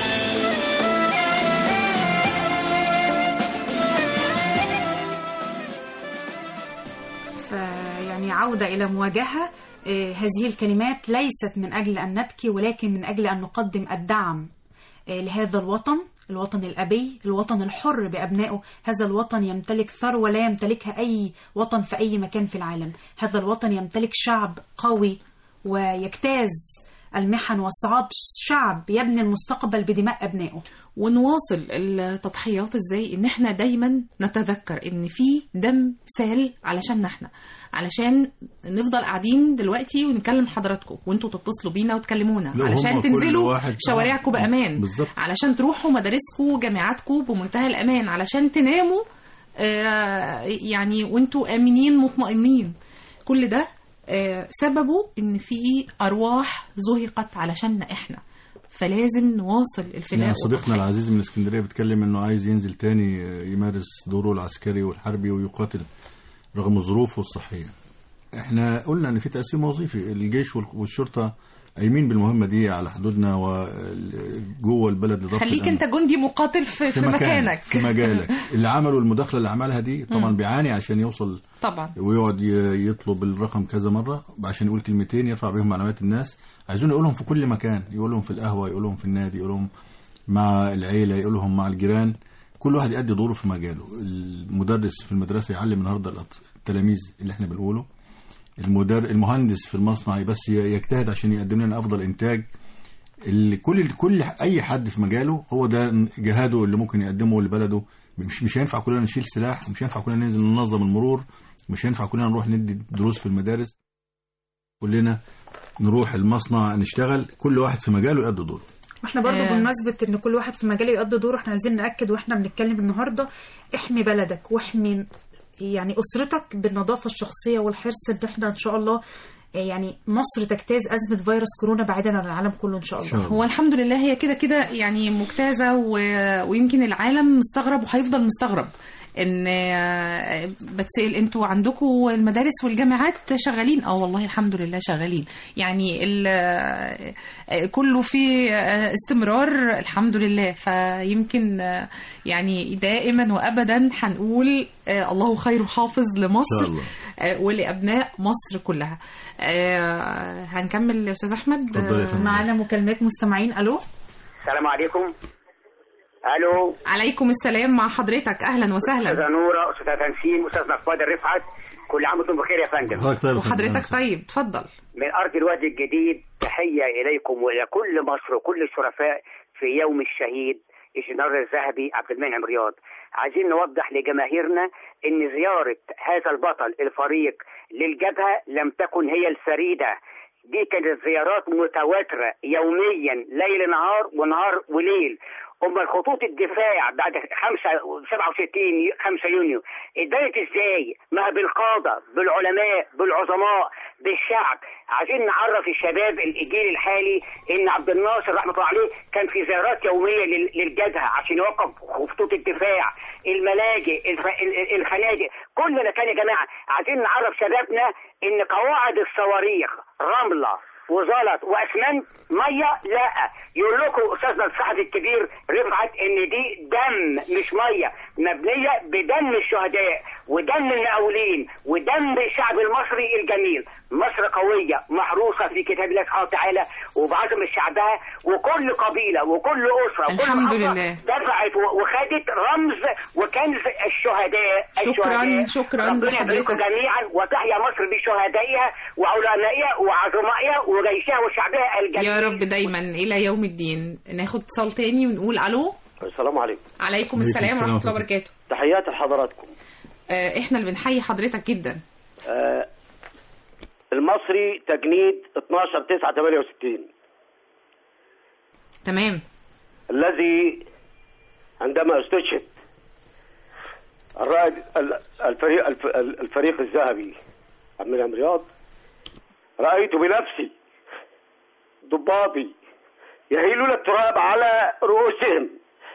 فيعني عودة إلى مواجهة آه، هذه الكلمات ليست من أجل أن نبكي ولكن من أجل أن نقدم الدعم آه، لهذا الوطن الوطن الأبي الوطن الحر بأبنائه هذا الوطن يمتلك ثروة لا يمتلكها أي وطن في أي مكان في العالم هذا الوطن يمتلك شعب قوي ويجتاز المحن والصعاب شعب يبني المستقبل بدماء أبنائه ونواصل التضحيات ازاي ان احنا دايما نتذكر ان في دم سال علشان احنا علشان نفضل قاعدين دلوقتي ونكلم حضراتكم وانتوا تتصلوا بينا وتكلمونا لا، هم علشان كل تنزلوا واحد- شوارعكم آه، بامان بالظبط. علشان تروحوا مدارسكم وجامعاتكم بمنتهى الامان علشان تناموا آه، يعني وانتوا امنين مطمئنين كل ده آه، سببه ان في ارواح زهقت علشاننا احنا فلازم نواصل الفداء يعني صديقنا والتضحية. العزيز من اسكندريه بيتكلم انه عايز ينزل تاني يمارس دوره العسكري والحربي ويقاتل رغم ظروفه الصحيه. احنا قلنا ان في تقسيم وظيفي الجيش وال- والشرطه قايمين بالمهمه دي على حدودنا وجوه البلد لضبط خليك الأمن. انت جندي مقاتل في, في, مكانك في مجالك اللي عملوا المداخله اللي عملها دي طبعا مم. بيعاني عشان يوصل طبعا ويقعد ي- يطلب الرقم كذا مره عشان يقول كلمتين يرفع بيهم معلومات الناس عايزين يقولهم في كل مكان يقولهم في القهوه يقولهم في النادي يقولهم مع العيله يقولهم مع الجيران كل واحد يأدي دوره في مجاله المدرس في المدرسه يعلم النهارده الأط- التلاميذ اللي احنا بنقوله المدر المهندس في المصنع بس ي- يجتهد عشان يقدم لنا افضل انتاج اللي كل كل اي حد في مجاله هو ده جهاده اللي ممكن يقدمه لبلده مش مش هينفع كلنا نشيل سلاح مش هينفع كلنا ننزل ننظم المرور مش هينفع كلنا نروح ندي دروس في المدارس كلنا نروح المصنع نشتغل كل واحد في مجاله يؤدي دوره واحنا برضو آه. بمناسبة ان كل واحد في مجاله يقضي دوره احنا عايزين نأكد واحنا بنتكلم النهاردة احمي بلدك واحمي يعني اسرتك بالنظافة الشخصية والحرص ان احنا ان شاء الله آه، يعني مصر تجتاز أزمة فيروس كورونا بعيدا عن العالم كله ان شاء الله هو الحمد لله هي كده كده يعني مجتازة و... ويمكن العالم مستغرب وهيفضل مستغرب ان آه، بتسأل انتوا عندكم المدارس والجامعات شغالين اه والله الحمد لله شغالين يعني ال... آه، كله في آه، استمرار الحمد لله فيمكن آه، يعني دائما وابدا هنقول آه، الله خير حافظ لمصر إن شاء الله. آه، ولابناء مصر كلها آه، هنكمل يا استاذ احمد اتفضل يا فندم. معانا مكالمات مستمعين الو السلام عليكم الو عليكم السلام مع حضرتك اهلا وسهلا استاذه نوره استاذه تنسيم استاذ مقباد الرفعت كل عام وانتم بخير يا فندم حضرتك طيب يا فندم. وحضرتك طيب اتفضل من ارض الوادي الجديد تحيه اليكم والى كل مصر وكل الشرفاء في يوم الشهيد الجنرال الذهبي عبد المنعم رياض عايزين نوضح لجماهيرنا ان زياره هذا البطل الفريق للجبهه لم تكن هي الفريده دي كانت زيارات متواتره يوميا ليل نهار ونهار وليل امال خطوط الدفاع بعد 5 67 5 يونيو اتبنت ازاي؟ ما بالقاده بالعلماء بالعظماء بالشعب عايزين نعرف الشباب الجيل الحالي ان عبد الناصر رحمه الله عليه كان في زيارات يوميه لل- للجبهه عشان يوقف خطوط الدفاع الملاجئ الف... ال- الخنادق كل ده كان يا جماعه عايزين نعرف شبابنا ان قواعد الصواريخ رمله وزلط واسمنت ميه لا يقول لكم استاذنا الصحفي الكبير رفعت ان دي دم مش ميه مبنيه بدم الشهداء ودم المقاولين ودم الشعب المصري الجميل مصر قويه محروسه في كتاب الله سبحانه وتعالى وبعظم شعبها وكل قبيله وكل اسره وكل الحمد محافظة لله. دفعت و- وخدت رمز وكنز الشهداء شكراً، الشهداء. شكراً ربنا لحضرتك. يبارككم جميعا وتحيا مصر بشهدائها وعلمائها وعظمائها وجيشها وشعبها الجميل يا رب دايما الى يوم الدين ناخد اتصال تاني ونقول الو السلام عليكم عليكم السلام ورحمه الله وبركاته تحياتي لحضراتكم آه، احنا اللي بنحيي حضرتك جدا آه، المصري تجنيد 12 9 68 تمام الذي عندما استشهد الرائد ال- الفريق الف- الفريق الذهبي عبد المنعم رياض رأيت بنفسي ضباطي يهيلون التراب على رؤوسهم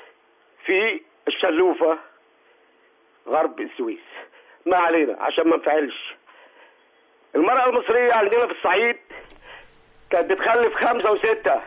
في الشلوفة غرب السويس ما علينا عشان ما نفعلش المرأة المصرية عندنا في الصعيد كانت بتخلف خمسة وستة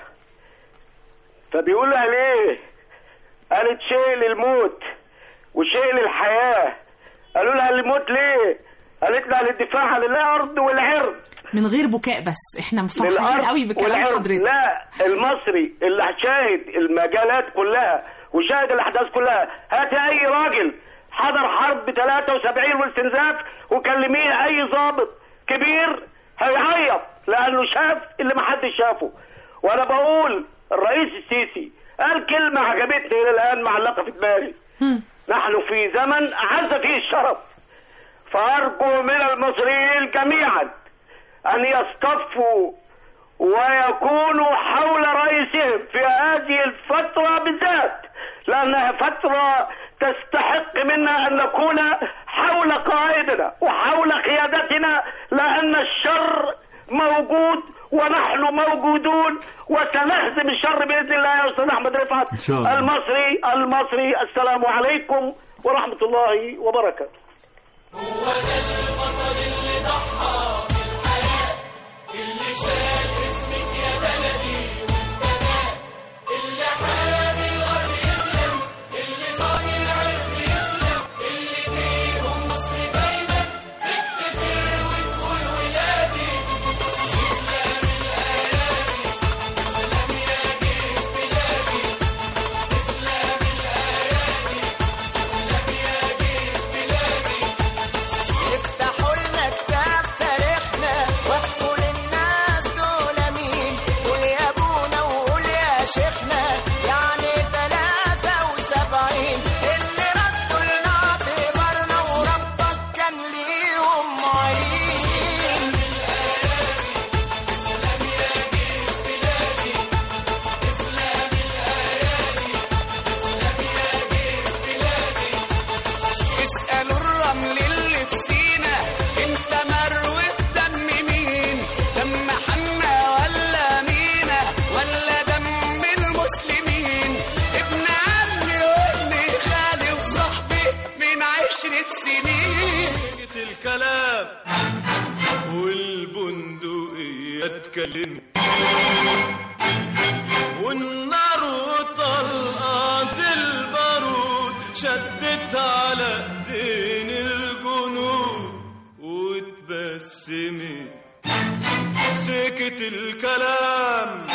فبيقول لها ليه قالت شيء للموت وشيء للحياة قالوا لها الموت ليه قالت لها للدفاع عن الأرض والعرض من غير بكاء بس احنا مفرحين للأرض قوي بكلام والعرض. حضرتك لا المصري اللي شاهد المجالات كلها وشاهد الأحداث كلها هات أي راجل حضر حرب 73 والاستنزاف وكلميه أي ضابط كبير هيعيط لأنه شاف اللي محدش شافه وأنا بقول الرئيس السيسي قال كلمة عجبتني إلى الآن معلقة في دماغي نحن في زمن أعز فيه الشرف فأرجو من المصريين جميعا أن يصطفوا ويكونوا حول رئيسهم في هذه الفترة بالذات لأنها فترة تستحق منا أن نكون حول قائدنا وحول قيادتنا لأن الشر موجود ونحن موجودون وسنهزم الشر بإذن الله يا أستاذ أحمد رفعت إن شاء الله. المصري المصري السلام عليكم ورحمة الله وبركاته هو ده البطل اللي ضحى بالحياة اللي شال اسمك يا بلدي وافتدى اللي حامي الأرض يسلم اللي صاني العرض يسلم اللي فيهم مصر دايما تفتكر وتقول ولادي إسلام الأيادي إسلام يا جيش بلادي إسلام الأيادي إسلام يا جيش بلادي افتحوا لنا كتاب تاريخنا واحكوا للناس دول مين قول يا ابونا وقول يا شيخنا يعني تلاتة وسبعين اللي ردوا لنا اعتبارنا وربك كان ليهم معين اسألوا الرمل اللي في سينا انت مروي دم مين دم حنا ولا مينا ولا دم المسلمين ابن عمي وابن خالي وصاحبي من عشرة سنين الكلام والبندقية اتكلمت والنار وطلقات البارود شدت على ايدين الجنود واتبسمت سكت الكلام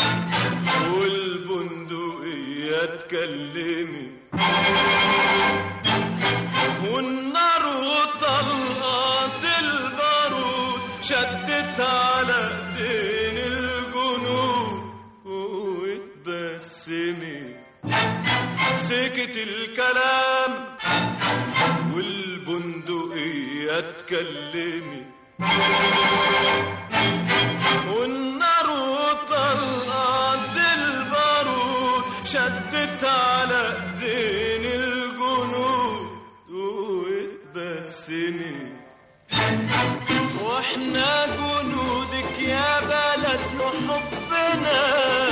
والبندقية اتكلمت والنار وطلقات البارود شدت على ايدين الجنود واتبسمت سكت الكلام والبندقية اتكلمت والنار وطلقات البارود شدت على ايدين الجنود واتبسمت واحنا جنودك يا بلد وحبنا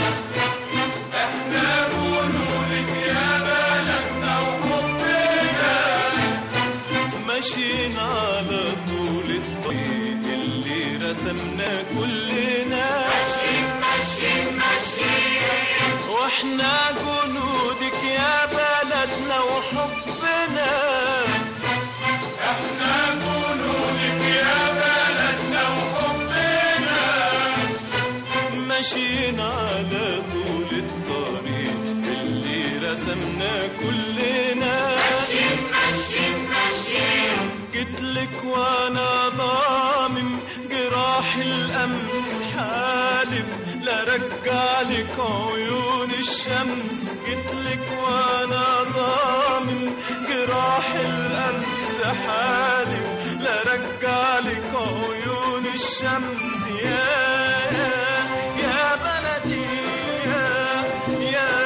احنا جنودك يا بلدنا وحبنا ماشيين على طول الطريق اللي رسمناه كلنا ماشيين ماشيين ماشيين واحنا جنودك يا بلدنا وحبنا احنا جنودك يا بلدنا وحبنا ماشيين على طول الطريق اللي رسمناه كلنا ماشيين ماشيين ماشيين جيتلك وانا ضامم جراح الامس حالف لا رجعلك عيون الشمس جيتلك وانا ضامم جراح الامس حالف لا رجعلك عيون الشمس يا يا بلدي يا يا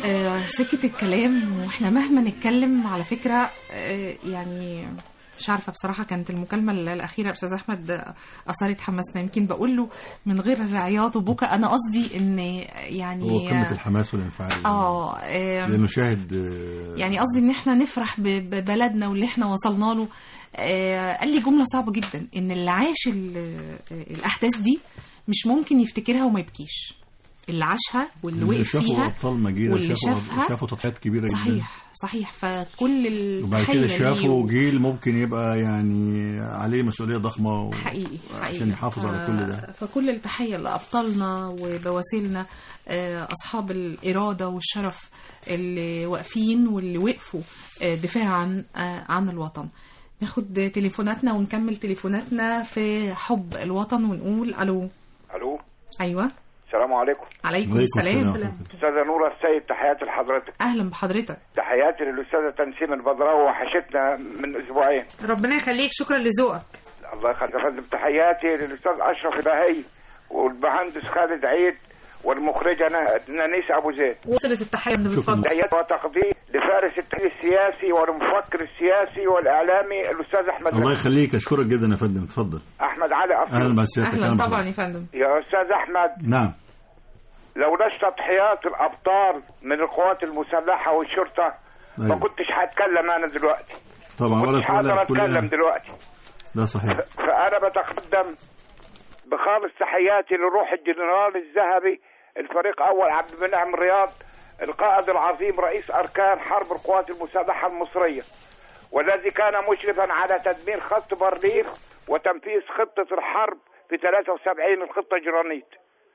آه، سكة الكلام واحنا مهما نتكلم على فكرة آه، يعني مش عارفة بصراحة كانت المكالمة الأخيرة أستاذ أحمد آه، أثارت حماسنا يمكن بقول له من غير عياط وبكى أنا قصدي إن يعني هو قمة الحماس والانفعال اه آه، لأنه شاهد آه، يعني قصدي ان احنا نفرح ب- ببلدنا واللي احنا وصلنا له آه، قال لي جمله صعبه جدا ان اللي عاش ال- آه، الاحداث دي مش ممكن يفتكرها وما يبكيش اللي عاشها واللي اللي وقف شافوا فيها أبطال مجيدة واللي شافوا شافها شافوا تضحيات كبيرة جدا صحيح صحيح فكل وبعد التحيه كده ليه شافوا و- جيل ممكن يبقى يعني عليه مسؤولية ضخمة و... حقيقي حقيقي عشان يحافظ على كل ده ف- فكل التحية لأبطالنا وبواسلنا آه، أصحاب الإرادة والشرف اللي واقفين واللي وقفوا آه، دفاعا آه، عن الوطن ناخد تليفوناتنا ونكمل تليفوناتنا في حب الوطن ونقول ألو الو أيوة السلام عليكم عليكم السلام استاذه نوره السيد تحياتي لحضرتك أهلا بحضرتك تحياتي للاستاذه تنسيم البدراوي وحشتنا من اسبوعين ربنا يخليك شكرا لذوقك الله يخليك يا فندم تحياتي للاستاذ اشرف الهي والمهندس خالد عيد والمخرجه نا- نانيس ابو زيد وصلت التحيه من بتفضل تحيات وتقدير لفارس التحليل السياسي والمفكر السياسي والاعلامي الاستاذ احمد الله يخليك أشكرك جدا يا فندم اتفضل احمد علي أفضل. أهلا بسيادتك أهلا طبعا يا فندم يا استاذ احمد نعم لو نشت تضحيات الابطال من القوات المسلحه والشرطه ما أيوة. كنتش هتكلم انا دلوقتي طبعا ولا مش هقدر ولا اتكلم كلنا دلوقتي ده صحيح فانا بتقدم بخالص تحياتي لروح الجنرال الذهبي الفريق اول عبد المنعم رياض القائد العظيم رئيس اركان حرب القوات المسلحه المصريه والذي كان مشرفا على تدمير خط بارليف وتنفيذ خطه الحرب في 73 الخطه جرانيت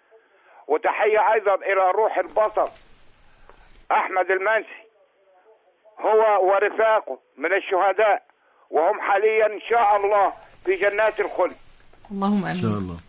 وتحيه ايضا الى روح البطل احمد المنسي هو ورفاقه من الشهداء وهم حاليا ان شاء الله في جنات الخلد اللهم إن شاء امين الله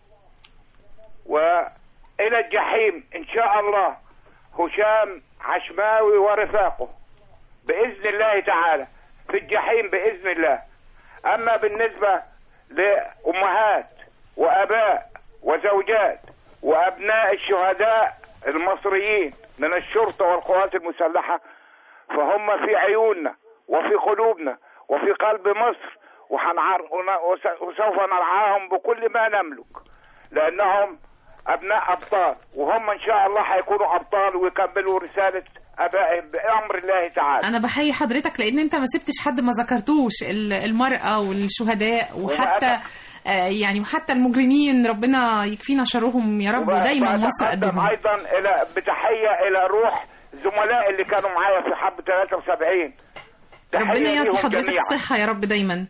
والى الجحيم ان شاء الله هشام عشماوي ورفاقه باذن الله تعالى في الجحيم باذن الله اما بالنسبه لامهات واباء وزوجات وابناء الشهداء المصريين من الشرطه والقوات المسلحه فهم في عيوننا وفي قلوبنا وفي قلب مصر وحنعر وس- وسوف نرعاهم بكل ما نملك لانهم ابناء ابطال وهم ان شاء الله هيكونوا ابطال ويكملوا رساله ابائهم بامر الله تعالى انا بحيي حضرتك لان انت ما سبتش حد ما ذكرتوش ال- المرأة والشهداء وحتى آه، يعني وحتى المجرمين ربنا يكفينا شرهم يا رب ودايما مصر وأتقدم قدهم ايضا الى بتحيه الى روح زملائي اللي كانوا معايا في حرب 73 تحية ربنا يعطي ليهم حضرتك جميعاً. الصحة يا رب دايما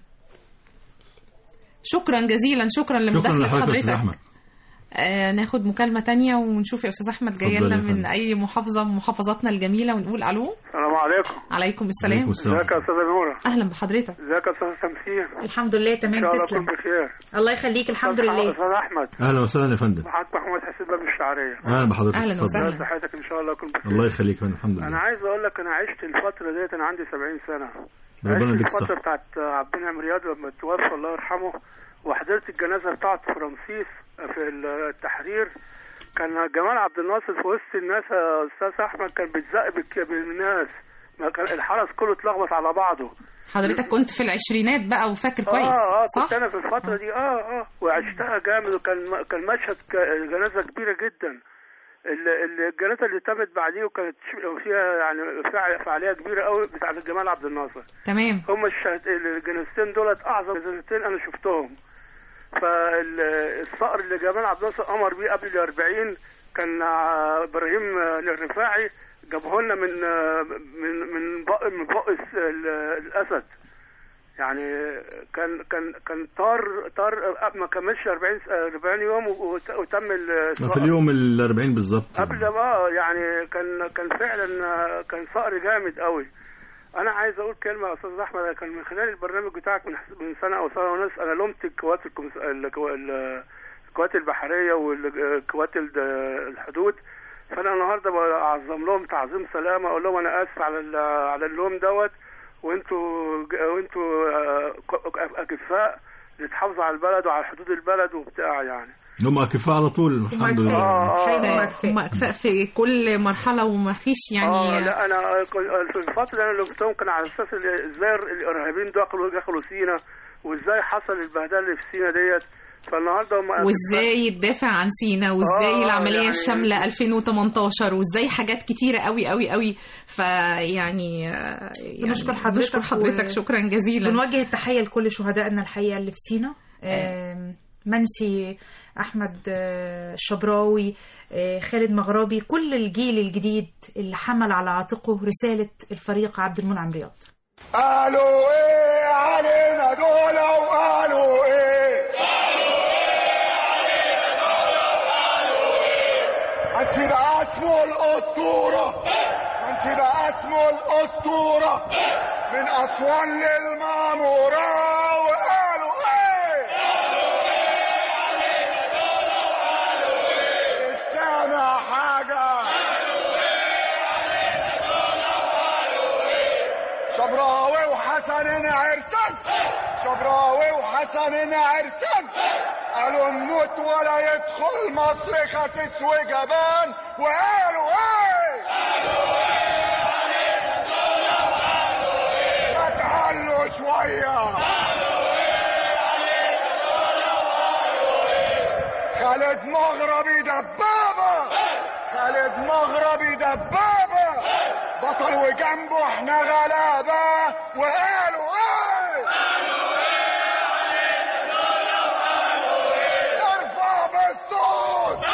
شكرا جزيلا شكرا شكرا لمداخلة لحضرتك يا أستاذ حضرتك أحمد آه ناخد مكالمة تانية ونشوف يا أستاذ أحمد جاي اتفضل لنا يا من فندم. أي محافظة من محافظاتنا الجميلة ونقول ألو السلام عليكم عليكم السلام عليكم السلام. ازيك يا استاذه نوره أهلا بحضرتك ازيك يا استاذه تمثيل الحمد لله ان تمام شاء الله تسلم كل بخير الله يخليك الحمد أستاذ- لله استاذ احمد أهلا وسهلا يا فندم معاك محمود حسين باب الشعريه أهلا بحضرتك أهلا اتفضل. وسهلا. ازي صحتك ان شاء الله كل بخير الله يخليك يا فندم الحمد انا لله عايز اقول لك انا عشت الفتره ديت انا عندي 70 سنه ربنا عشت يديك الفتره الصحة بتاعت عبد المنعم رياض لما توفى الله يرحمه وحضرت الجنازه بتاعته في رمسيس في التحرير كان جمال عبد الناصر في وسط الناس يا استاذ احمد كان بيتزق بالك- بالناس ما كان الحرس كله اتلخبط على بعضه حضرتك كنت في العشرينات بقى وفاكر كويس اه اه صح؟ كنت انا في الفتره دي اه اه وعشتها جامد وكان كان مشهد ك- جنازه كبيره جدا ال- ال- الجنازه اللي تمت بعديه وكانت ش- فيها يعني فع- فعاليه كبيره قوي بتاعت جمال عبد الناصر تمام هم الشهد... الجنازتين دولت اعظم جنازتين انا شفتهم فالصقر اللي جمال عبد الناصر امر بيه قبل ال 40 كان آه، ابراهيم آه، الرفاعي جابه لنا من آه، من من بق من بق الس- ال- الاسد يعني كان كان كان طار طار ما كملش 40 س- 40 يوم وت- وتم ال- في اليوم ال 40 بالظبط قبل ما يعني كان كان فعلا كان صقر جامد قوي انا عايز اقول كلمه يا استاذ احمد كان من خلال البرنامج بتاعك من من سنه او سنه ونص انا لومت القوات الكمس- الكو- ال- القوات البحريه والقوات ال- الحدود فانا النهارده بعظم لهم تعظيم سلامه اقول لهم انا اسف على ال- على اللوم دوت وانتوا ج- وانتوا آه، ك- اكفاء تحافظ على البلد وعلى حدود البلد وبتاع يعني هم اكفاء على طول الحمد لله آه، ف- هم أكفاء في كل مرحلة وما فيش يعني اه لا انا كنت- في الفتره اللي انا لقيتهم كان على اساس ال- ازاي الارهابيين دخلوا دخلوا سينا وازاي حصل البهدله اللي في سينا ديت فالنهارده هم وازاي يدافع عن سينا وازاي آه، العمليه يعني- الشامله 2018 وازاي حاجات كتيره قوي قوي قوي فيعني آه، يعني بنشكر حضرتك بنشكر حضرتك و- شكرا جزيلا بنوجه التحية لكل شهدائنا الحقيقة اللي في سينا آم، منسي أحمد آه، الشبراوي آه، خالد مغربي كل الجيل الجديد اللي حمل على عاتقه رسالة الفريق عبد المنعم رياض قالوا ايه علينا دول وقالوا ايه هنسيب اسمه الاسطورة هنسيب اسمه الاسطورة من اسوان للمامورة وقالوا ايه مش سامع حاجة شبراوي وحسن عرسان شبراوي وحسن عرسان قالوا نموت ولا يدخل مصر خسيس وجبان وقالوا ايه ما تعلوا شوية خالد مغربي دبابة خالد مغربي دبابة بطل وجنبه احنا غلابة وقالوا ايه ارفع بالصوت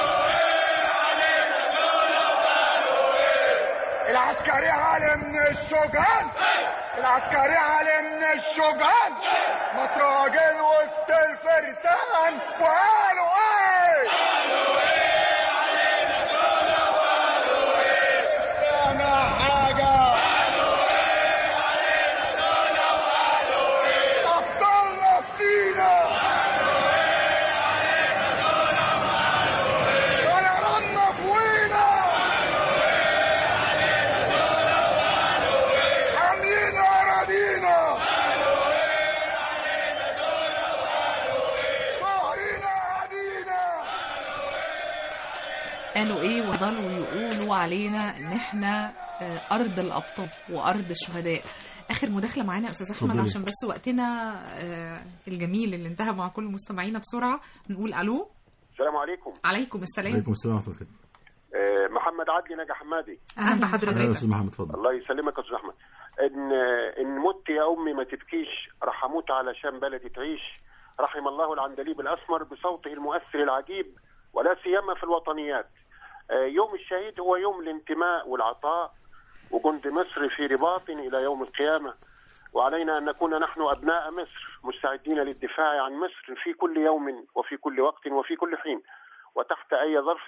العسكري علي من الشجعان العسكري علي من الشجعان متراجل وسط الفرسان وقالوا ايه سامع حاجة أبطالنا في سينا طيراننا في وينا حاملين أراضينا ظاهرين أعادينا قالوا ايه وظلوا يقولوا علينا ان احنا آه، ارض الابطال وارض الشهداء اخر مداخله معانا يا استاذ احمد اتفضلي. عشان بس وقتنا آه، الجميل اللي انتهى مع كل مستمعينا بسرعه نقول الو السلام عليكم عليكم السلام عليكم السلام ورحمه الله آه، محمد عدلي نجا حمادي اهلا يا بحضرتك استاذ محمد اتفضل الله يسلمك يا استاذ احمد ان ان مت يا امي ما تبكيش راح اموت علشان بلدي تعيش رحم الله العندليب الاسمر بصوته المؤثر العجيب ولا سيما في الوطنيات آه، يوم الشهيد هو يوم الانتماء والعطاء وجند مصر في رباط الى يوم القيامه وعلينا ان نكون نحن ابناء مصر مستعدين للدفاع عن مصر في كل يوم وفي كل وقت وفي كل حين وتحت اي ظرف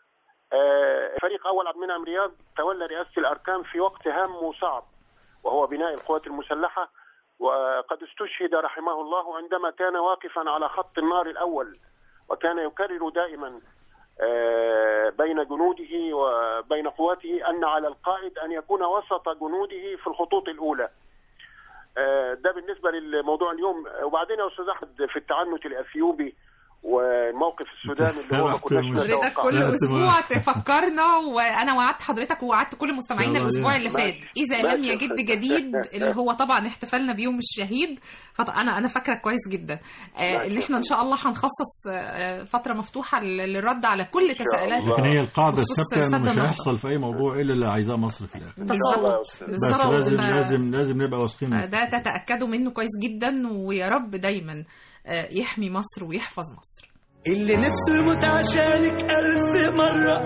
آه، فريق اول عبد المنعم رياض تولى رئاسه الاركان في وقت هام وصعب وهو بناء القوات المسلحه وقد استشهد رحمه الله عندما كان واقفا على خط النار الاول وكان يكرر دائما آه، بين جنوده وبين قواته ان على القائد ان يكون وسط جنوده في الخطوط الاولى. آه، ده بالنسبه للموضوع اليوم وبعدين يا استاذ احمد في التعنت الاثيوبي والموقف السوداني اللي هو ما كناش حضرتك نتوقعه. كل اسبوع تفكرنا وانا وعدت حضرتك ووعدت كل مستمعينا الله الاسبوع اللي عليك. فات اذا لم ماشي. يجد جديد اللي هو طبعا احتفالنا بيوم الشهيد فانا انا فاكره كويس جدا آه، اللي احنا ان شاء الله هنخصص آه، فتره مفتوحه لل- للرد على كل تساؤلات لكن هي القاعده بخصوص الثابته سد انه مش النهضة. هيحصل في اي موضوع الا اللي عايزاه مصر في الاخر بالظبط بس بالظبط. لازم ف- لازم لازم نبقى واثقين منه. ده تتاكدوا منه كويس جدا ويا رب دايما آه، يحمي مصر ويحفظ مصر اللي نفسه يموت عشانك ألف مرة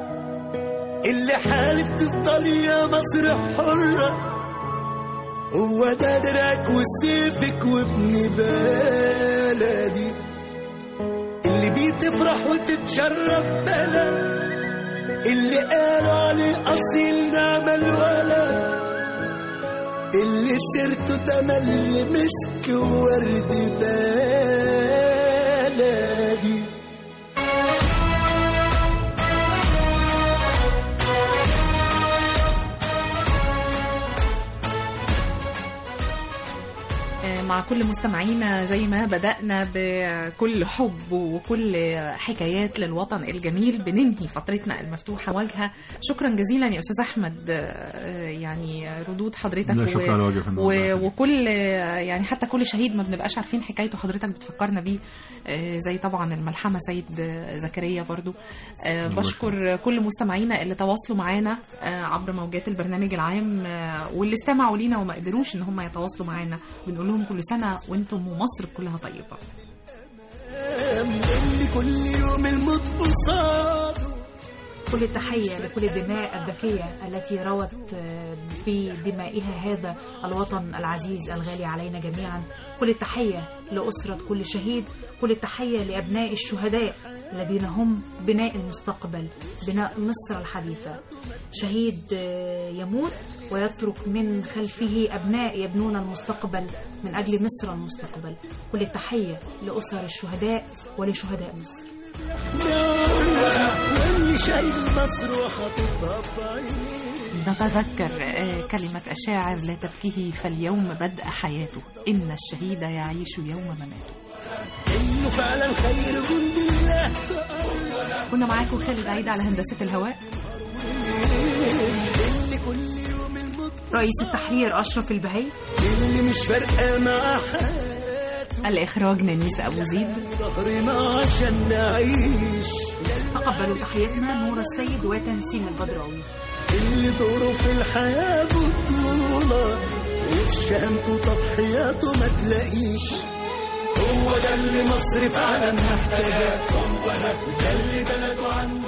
اللي حالف تفضل يا مصر حرة هو ده درعك وسيفك وابن بلدي اللي بيه تفرح وتتشرف بلد اللي قالوا عليه أصيل نعم الولد اللي سيرته تملي مسك وورد بلدي آه، مع كل مستمعينا زي ما بدأنا بكل حب وكل حكايات للوطن الجميل بننهي فترتنا المفتوحة واجهة شكرا جزيلا يا أستاذ أحمد آه، يعني ردود حضرتك لا، شكرا على واجب يا فندم. و... وكل يعني حتى كل شهيد ما بنبقاش عارفين حكايته حضرتك بتفكرنا بيه آه، زي طبعا الملحمة سيد زكريا برضو آه، الله بشكر كل مستمعينا اللي تواصلوا معانا آه، عبر موجات البرنامج العام آه، واللي استمعوا لينا وما قدروش ان هم يتواصلوا معانا بنقول لهم كل سنة وانتم ومصر كلها طيبة اللي كل يوم الموت قصاده كل التحية لكل الدماء الذكية التي روت آه، بدمائها هذا الوطن العزيز الغالي علينا جميعا كل التحية لأسرة كل شهيد كل التحية لأبناء الشهداء الذين هم بناء المستقبل بناء مصر الحديثة شهيد آه، يموت ويترك من خلفه أبناء يبنون المستقبل من أجل مصر المستقبل كل التحية لأسر الشهداء ولشهداء مصر واللي شايل مصر وحاططها في عينيه نتذكر آه، كلمة الشاعر لا تبكيه فاليوم بدأ حياته إن الشهيد يعيش يوم مماته انه فعلا خير جند الله كنا معاكم خالد عيد على هندسة الهواء اللي كل يوم الموت رئيس التحرير أشرف البهي اللي مش فارقه مع حد الإخراج نانيس أبو زيد ظهرنا عشان نعيش تقبلوا تحياتنا نور السيد وتنسيم البدراوي اللي دوره في الحياة بطولة وفي شهامته تضحياته ما تلاقيش هو ده اللي مصر فعلا محتاجاه هو ده ده اللي بلده عنه